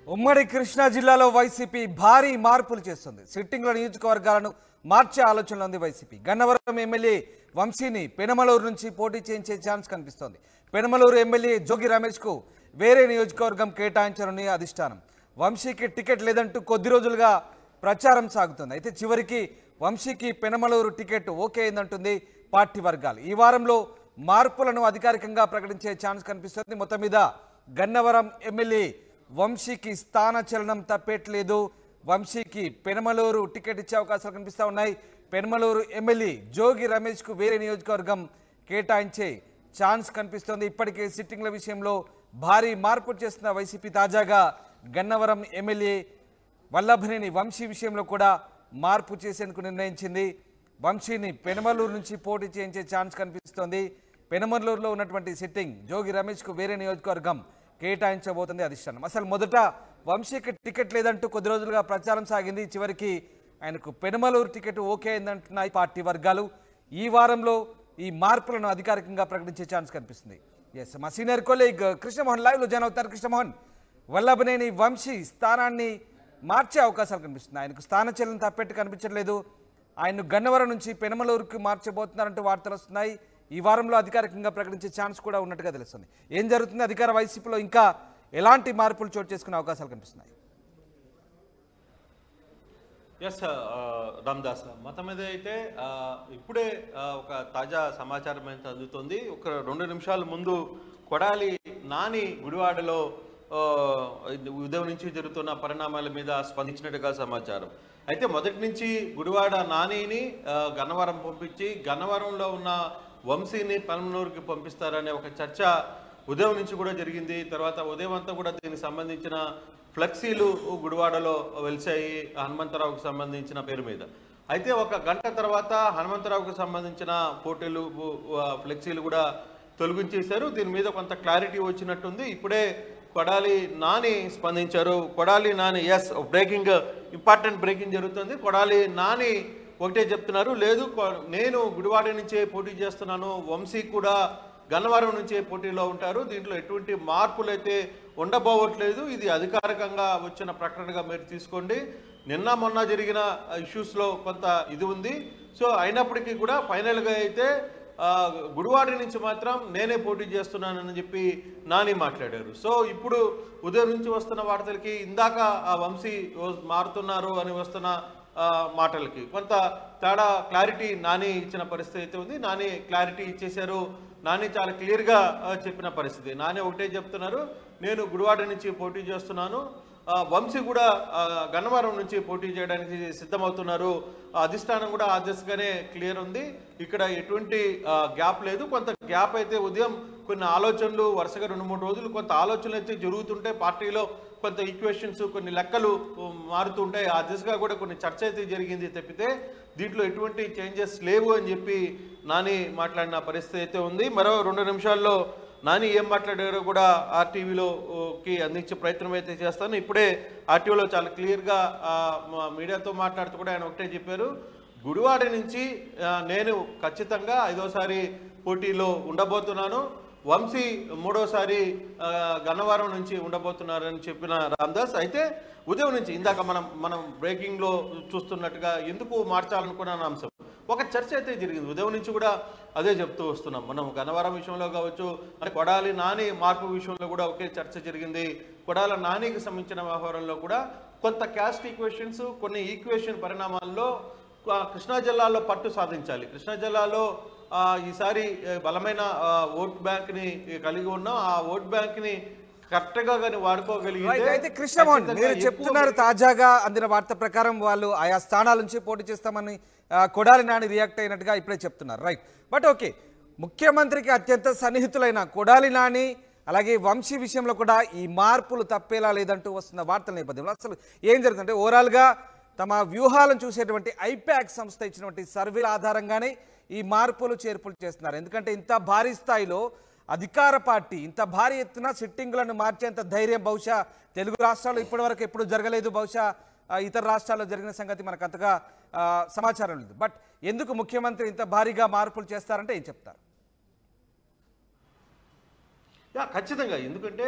ఉమ్మడి కృష్ణా జిల్లాలో వైసీపీ భారీ మార్పులు చేస్తుంది సిట్టింగ్ల నియోజకవర్గాలను మార్చే ఆలోచనలో ఉంది వైసీపీ గన్నవరం ఎమ్మెల్యే వంశీని పెనమలూరు నుంచి పోటీ చేయించే ఛాన్స్ కనిపిస్తోంది పెనమలూరు ఎమ్మెల్యే జోగి రమేష్కు వేరే నియోజకవర్గం కేటాయించనుంది అధిష్టానం వంశీకి టికెట్ లేదంటూ కొద్ది రోజులుగా ప్రచారం సాగుతుంది అయితే చివరికి వంశీకి పెనమలూరు టికెట్ ఓకే అయిందంటుంది పార్టీ వర్గాలు ఈ వారంలో మార్పులను అధికారికంగా ప్రకటించే ఛాన్స్ కనిపిస్తుంది మొత్తం మీద గన్నవరం ఎమ్మెల్యే వంశీకి స్థానచలనం తప్పేట్లేదు వంశీకి పెనమలూరు టికెట్ ఇచ్చే అవకాశాలు కనిపిస్తూ ఉన్నాయి పెనమలూరు ఎమ్మెల్యే జోగి రమేష్కు వేరే నియోజకవర్గం కేటాయించే ఛాన్స్ కనిపిస్తోంది ఇప్పటికే సిట్టింగ్ల విషయంలో భారీ మార్పు చేస్తున్న వైసీపీ తాజాగా గన్నవరం ఎమ్మెల్యే వల్లభనేని వంశీ విషయంలో కూడా మార్పు చేసేందుకు నిర్ణయించింది వంశీని పెనమలూరు నుంచి పోటీ చేయించే ఛాన్స్ కనిపిస్తోంది పెనమలూరులో ఉన్నటువంటి సిట్టింగ్ జోగి రమేష్కు వేరే నియోజకవర్గం కేటాయించబోతుంది అధిష్టానం అసలు మొదట వంశీకి టికెట్ లేదంటూ కొద్ది రోజులుగా ప్రచారం సాగింది చివరికి ఆయనకు పెనమలూరు టికెట్ ఓకే అయిందంటున్నాయి పార్టీ వర్గాలు ఈ వారంలో ఈ మార్పులను అధికారికంగా ప్రకటించే ఛాన్స్ కనిపిస్తుంది ఎస్ మా సీనియర్ కొలీగ్ కృష్ణమోహన్ లైవ్లో జాయిన్ అవుతారు కృష్ణమోహన్ వల్లభనేని వంశీ స్థానాన్ని మార్చే అవకాశాలు కనిపిస్తుంది ఆయనకు స్థానచలనం తప్పెట్టు కనిపించట్లేదు ఆయన్ను గన్నవరం నుంచి పెనమలూరుకు మార్చబోతున్నారంటూ వార్తలు వస్తున్నాయి ఈ వారంలో అధికారికంగా ప్రకటించే ఛాన్స్ కూడా ఉన్నట్టుగా తెలుస్తుంది ఏం జరుగుతుంది అధికార వైసీపీలో ఇంకా ఎలాంటి మార్పులు చోటు చేసుకునే అవకాశాలు కనిపిస్తున్నాయి ఎస్ రామ్దాస్ మొత్తం మీద అయితే ఆ, ఇప్పుడే ఆ, ఒక తాజా సమాచారం అయితే అందుతుంది ఒక రెండు నిమిషాల ముందు కొడాలి నాని గుడివాడలో ఆ, ఇది ఉదయం నుంచి జరుగుతున్న పరిణామాల మీద స్పందించినట్టుగా సమాచారం అయితే మొదటి నుంచి గుడివాడ నానిని ఆ, గన్నవరం పంపించి గన్నవరంలో ఉన్న వంశీని పల్మనూరుకి పంపిస్తారనే ఒక చర్చ ఉదయం నుంచి కూడా జరిగింది తర్వాత ఉదయం అంతా కూడా దీనికి సంబంధించిన ఫ్లెక్సీలు గుడివాడలో వెలిసాయి హనుమంతరావుకు సంబంధించిన పేరు మీద అయితే ఒక గంట తర్వాత హనుమంతరావుకు సంబంధించిన పోటీలు ఉ, ఆ, ఫ్లెక్సీలు కూడా తొలగించేశారు దీని మీద కొంత క్లారిటీ వచ్చినట్టుంది ఇప్పుడే కొడాలి నాని స్పందించారు Kodali Nani yes breaking important breaking జరుగుతుంది కొడాలి నాని ఒకటే చెప్తున్నారు లేదు కొ- నేను గుడివాడ నుంచే పోటీ చేస్తున్నాను వంశీ కూడా గన్నవరం నుంచే పోటీలో ఉంటారు దీంట్లో ఎటువంటి మార్పులు అయితే ఉండబోవట్లేదు ఇది అధికారికంగా వచ్చిన ప్రకటనగా మీరు తీసుకోండి నిన్న మొన్న జరిగిన ఇష్యూస్లో కొంత ఇది ఉంది సో అయినప్పటికీ కూడా ఫైనల్గా అయితే ఆ, గుడివాడ నుంచి మాత్రం నేనే పోటీ చేస్తున్నానని చెప్పి నాని మాట్లాడారు సో ఇప్పుడు ఉదయం నుంచి వస్తున్న వార్తలకి ఇందాక ఆ వంశీ ఓ- మారుతున్నారు అని వస్తున్న ఆ, మాటలకి కొంత తేడా క్లారిటీ నాని ఇచ్చిన పరిస్థితి అయితే ఉంది నాని క్లారిటీ ఇచ్చేశారు నాని చాలా క్లియర్గా ఆ, చెప్పిన పరిస్థితి నాని ఒకటే చెప్తున్నారు నేను గుడివాడ నుంచి పోటీ చేస్తున్నాను ఆ, వంశీ కూడా ఆ, గన్నవరం నుంచి పోటీ చేయడానికి సిద్ధమవుతున్నారు ఆ అధిష్టానం కూడా ఆ దిశగానే క్లియర్ ఉంది ఇక్కడ ఎటువంటి ఆ, గ్యాప్ లేదు కొంత గ్యాప్ అయితే ఉదయం కొన్ని ఆలోచనలు వరుసగా రెండు మూడు రోజులు కొంత ఆలోచనలు అయితే జరుగుతుంటే పార్టీలో కొంత ఈక్వేషన్స్ కొన్ని లెక్కలు ఉమ్, మారుతుంటాయి ఆ దిశగా కూడా కొన్ని చర్చ అయితే జరిగింది తప్పితే దీంట్లో ఎటువంటి చేంజెస్ లేవు అని చెప్పి నాని మాట్లాడిన పరిస్థితి అయితే ఉంది మరో రెండు నిమిషాల్లో నాని ఏం మాట్లాడారో కూడా ఆర్టీవీలోకి అందించే ప్రయత్నం అయితే చేస్తాను ఇప్పుడే ఆర్టీవీలో చాలా క్లియర్గా మీడియాతో మాట్లాడుతూ కూడా ఆయన ఒకటే చెప్పారు గుడివాడ నుంచి ఆ, నేను ఖచ్చితంగా ఐదోసారి పోటీలో ఉండబోతున్నాను వంశీ మూడోసారి ఆ, గన్నవరం నుంచి ఉండబోతున్నారని చెప్పిన రామ్దాస్ అయితే ఉదయం నుంచి ఇందాక మనం మనం బ్రేకింగ్లో చూస్తున్నట్టుగా ఎందుకు మార్చాలనుకున్న అంశం ఒక చర్చ అయితే జరిగింది ఉదయం నుంచి కూడా అదే చెప్తూ వస్తున్నాం మనం గన్నవరం విషయంలో కావచ్చు అంటే కొడాలి నాని మార్పు విషయంలో కూడా ఒకే చర్చ జరిగింది కొడాల నానికి సంబంధించిన వ్యవహారంలో కూడా కొంత క్యాస్ట్ ఈక్వేషన్స్ కొన్ని ఈక్వేషన్ పరిణామాల్లో ఆ, కృష్ణా జిల్లాలో పట్టు సాధించాలి కృష్ణా జిల్లాలో ఆ, ఈసారి ఏ, బలమైన ఆ, ఓట్ బ్యాంక్ని కలిగి ఉన్నాం ఆ ఓట్ బ్యాంక్ని కరెక్ట్గా కానీ వాడుకోగలిగితే రైట్ అయితే కృష్ణమోహన్ ఖచ్చితంగా మీరు ఎక్కువ చెప్తున్నారు తాజాగా అందిన వార్త ప్రకారం వాళ్ళు ఆయా స్థానాల నుంచి పోటీ చేస్తామని ఆ, కొడాలి నాని రియాక్ట్ అయినట్టుగా ఇప్పుడే చెప్తున్నారు రైట్ బట్ ఓకే ముఖ్యమంత్రికి అత్యంత సన్నిహితులైన కొడాలి నాని అలాగే వంశీ విషయంలో కూడా ఈ మార్పులు తప్పేలా లేదంటూ వస్తున్న వార్తల నేపథ్యంలో అసలు ఏం జరుగుతుందంటే ఓవరాల్గా తమ వ్యూహాలను చూసేటువంటి ఐపాక్ సంస్థ ఇచ్చినటువంటి సర్వేల ఆధారంగానే ఈ మార్పులు చేర్పులు చేస్తున్నారు ఎందుకంటే ఇంత భారీ స్థాయిలో అధికార పార్టీ ఇంత భారీ ఎత్తున సిట్టింగులను మార్చేంత ధైర్యం బహుశా తెలుగు రాష్ట్రాల్లో ఇప్పటివరకు ఎప్పుడు జరగలేదు బహుశా ఆ, ఇతర రాష్ట్రాల్లో జరిగిన సంగతి మనకు అంతగా ఆ, సమాచారం లేదు బట్ ఎందుకు ముఖ్యమంత్రి ఇంత భారీగా మార్పులు చేస్తారంటే ఏం చెప్తారు యా ఖచ్చితంగా ఎందుకంటే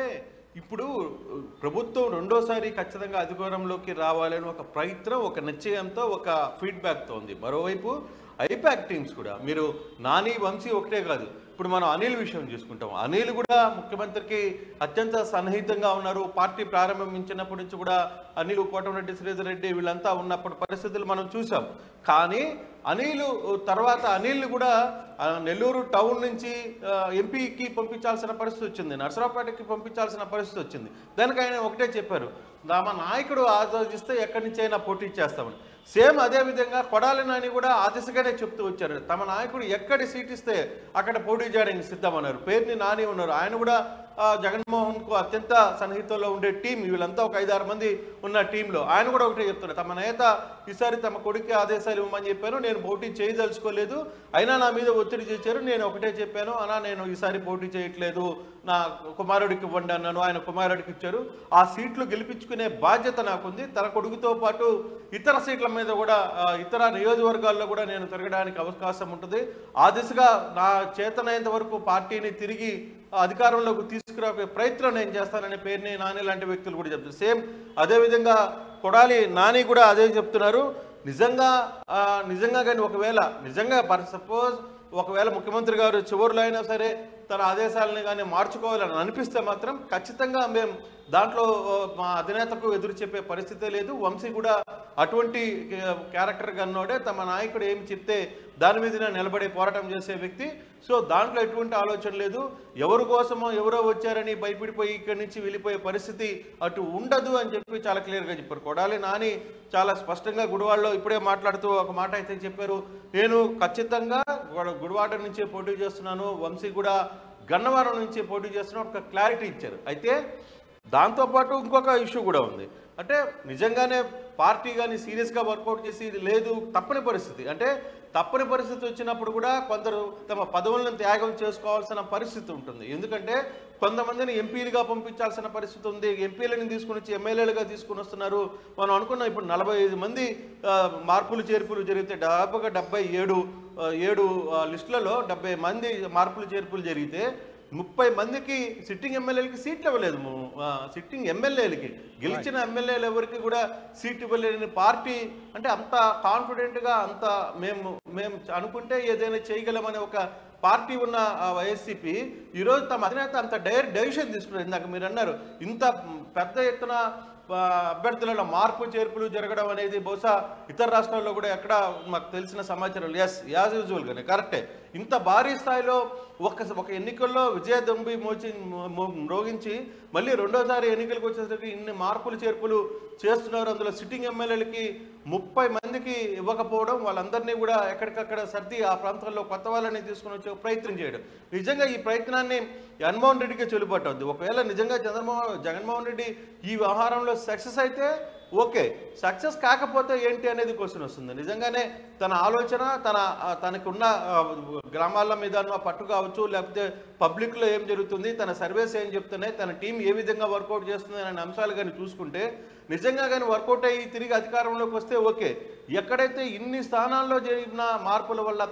ఇప్పుడు ప్రభుత్వం రెండోసారి ఖచ్చితంగా అధికారంలోకి రావాలని ఒక ప్రయత్నం ఒక నిశ్చయంతో ఒక ఫీడ్బ్యాక్తో ఉంది మరోవైపు ఐపాక్ టీమ్స్ కూడా మీరు నాని వంశీ ఒకటే కాదు ఇప్పుడు మనం అనిల్ విషయం చూసుకుంటాం అనిల్ కూడా ముఖ్యమంత్రికి అత్యంత సన్నిహితంగా ఉన్నారు పార్టీ ప్రారంభించినప్పటి నుంచి కూడా అనిల్ కోటమిరెడ్డి శ్రీధర్ రెడ్డి వీళ్ళంతా ఉన్నప్పుడు పరిస్థితులు మనం చూసాం కానీ అనిల్ తర్వాత అనిల్ కూడా ఆ, నెల్లూరు టౌన్ నుంచి ఆ, ఎంపీకి పంపించాల్సిన పరిస్థితి వచ్చింది నర్సరావుపేటకి పంపించాల్సిన పరిస్థితి వచ్చింది దానికి ఆయన ఒకటే చెప్పారు మా నాయకుడు ఆలోచిస్తే ఎక్కడి నుంచి అయినా పోటీ చేస్తామని సేమ్ అదే విధంగా కొడాలి నాని కూడా ఆ దిశగానే చెప్తూ వచ్చారు తమ నాయకుడు ఎక్కడి సీట్ ఇస్తే అక్కడ పోటీ చేయడానికి సిద్ధమన్నారు పేరుని నాని ఉన్నారు ఆయన కూడా ఆ, జగన్మోహన్ కు అత్యంత సన్నిహితంలో ఉండే టీం వీళ్ళంతా ఒక ఐదారు మంది ఉన్న టీంలో ఆయన కూడా ఒకటే చెప్తున్నారు తమ నేత ఈసారి తమ కొడుకు ఆదేశాలు ఇవ్వమని చెప్పాను నేను పోటీ చేయదలుచుకోలేదు అయినా నా మీద ఒత్తిడి చేశారు నేను ఒకటే చెప్పాను అనా నేను ఈసారి పోటీ చేయట్లేదు నా కుమారుడికి ఇవ్వండి అన్నాను ఆయన కుమారుడికి ఇచ్చారు ఆ సీట్లు గెలిపించుకునే బాధ్యత నాకుంది తన కొడుకుతో పాటు ఇతర సీట్ల మీద కూడా ఆ, ఇతర నియోజకవర్గాల్లో కూడా నేను తిరగడానికి అవకాశం ఉంటుంది ఆ దిశగా నా చేతనైనంత వరకు పార్టీని తిరిగి అధికారంలోకి తీసుకురాకే ప్రయత్నం నేను చేస్తానని పేరుని నాని లాంటి వ్యక్తులు కూడా చెప్తారు సేమ్ అదేవిధంగా కొడాలి నాని కూడా అదే చెప్తున్నారు నిజంగా ఆ, నిజంగా కానీ ఒకవేళ నిజంగా సపోజ్ ఒకవేళ ముఖ్యమంత్రి గారు చివరిలో అయినా సరే తన ఆదేశాలని కానీ మార్చుకోవాలని అనిపిస్తే మాత్రం ఖచ్చితంగా మేము దాంట్లో ఆ, మా అధినేతకు ఎదురు చెప్పే పరిస్థితే లేదు వంశీ కూడా అటువంటి ఆ, క్యారెక్టర్ కన్నోడే తమ నాయకుడు ఏమి చెప్తే దాని మీదనే నిలబడి పోరాటం చేసే వ్యక్తి సో దాంట్లో ఎటువంటి ఆలోచన లేదు ఎవరి కోసమో ఎవరో వచ్చారని భయపడిపోయి ఇక్కడి నుంచి వెళ్ళిపోయే పరిస్థితి అటు ఉండదు అని చెప్పి చాలా క్లియర్గా చెప్పారు కొడాలి నాని చాలా స్పష్టంగా గుడివాడలో ఇప్పుడే మాట్లాడుతూ ఒక మాట అయితే చెప్పారు నేను ఖచ్చితంగా గుడ- గుడివాడ నుంచే పోటీ చేస్తున్నాను వంశీ కూడా గన్నవరం నుంచి పోటీ చేస్తున్నా ఒక క్లారిటీ ఇచ్చారు అయితే దాంతోపాటు ఇంకొక ఇష్యూ కూడా ఉంది అంటే నిజంగానే పార్టీ కానీ సీరియస్గా వర్కౌట్ చేసి ఇది లేదు తప్పని పరిస్థితి అంటే తప్పని పరిస్థితి వచ్చినప్పుడు కూడా కొందరు తమ పదవులను త్యాగం చేసుకోవాల్సిన పరిస్థితి ఉంటుంది ఎందుకంటే కొంతమందిని ఎంపీలుగా పంపించాల్సిన పరిస్థితి ఉంది ఎంపీలను తీసుకుని వచ్చి ఎమ్మెల్యేలుగా తీసుకుని వస్తున్నారు మనం అనుకున్నాం ఇప్పుడు నలభై ఐదు మంది ఆ, మార్పులు చేర్పులు జరిగితే దాదాపుగా డెబ్బై ఏడు ఆ, ఏడు ఆ, లిస్టులలో డెబ్బై మంది మార్పులు చేర్పులు జరిగితే ముప్పై మందికి సిట్టింగ్ ఎమ్మెల్యేలకి సీట్లు ఇవ్వలేదు ము- ఆ, సిట్టింగ్ ఎమ్మెల్యేలకి గెలిచిన ఎమ్మెల్యేలు ఎవరికి కూడా సీట్ ఇవ్వలేని పార్టీ అంటే అంత కాన్ఫిడెంట్గా అంత మేము మేము అనుకుంటే ఏదైనా చేయగలమనే ఒక పార్టీ ఉన్న వైఎస్సీపీ ఈరోజు తమ అధినేత అంత డైర్ డెసిషన్ తీసుకున్నారు ఇందాక మీరు అన్నారు ఇంత పెద్ద ఎత్తున ఆ, అభ్యర్థులలో మార్పు చేర్పులు జరగడం అనేది బహుశా ఇతర రాష్ట్రాల్లో కూడా ఎక్కడ మాకు తెలిసిన సమాచారం ఎస్ యాజ్ యూజువల్గానే కరెక్టే ఇంత భారీ స్థాయిలో ఒక ఒక ఎన్నికల్లో విజయ దొంబి మోచి మో- మో- మ్రోగించి మళ్ళీ రెండోసారి ఎన్నికలకు వచ్చేసరికి ఇన్ని మార్పులు చేర్పులు చేస్తున్నారు అందులో సిట్టింగ్ ఎమ్మెల్యేలకి ముప్పై మందికి ఇవ్వకపోవడం వాళ్ళందరినీ కూడా ఎక్కడికక్కడ సర్ది ఆ ప్రాంతాల్లో కొత్త వాళ్ళని తీసుకుని వచ్చే ప్రయత్నం చేయడం నిజంగా ఈ ప్రయత్నాన్ని జగన్మోహన్ రెడ్డికి చెల్లుబాటు ఒకవేళ నిజంగా చంద్రమోహన్ జగన్మోహన్ రెడ్డి ఈ వ్యవహారంలో సక్సెస్ అయితే ఓకే సక్సెస్ కాకపోతే ఏంటి అనేది క్వశ్చన్ వస్తుంది నిజంగానే తన ఆలోచన తన ఆ, తనకున్న ఆ, గ్రామాల మీద ఉన్న పట్టు కావచ్చు లేకపోతే పబ్లిక్లో ఏం జరుగుతుంది తన సర్వేస్ ఏం చెప్తున్నాయి తన టీం ఏ విధంగా వర్కౌట్ చేస్తుంది అనే అంశాలు కానీ చూసుకుంటే నిజంగా కానీ వర్కౌట్ అయ్యి తిరిగి అధికారంలోకి వస్తే ఓకే ఎక్కడైతే ఇన్ని స్థానాల్లో జరిగిన మార్పుల వల్ల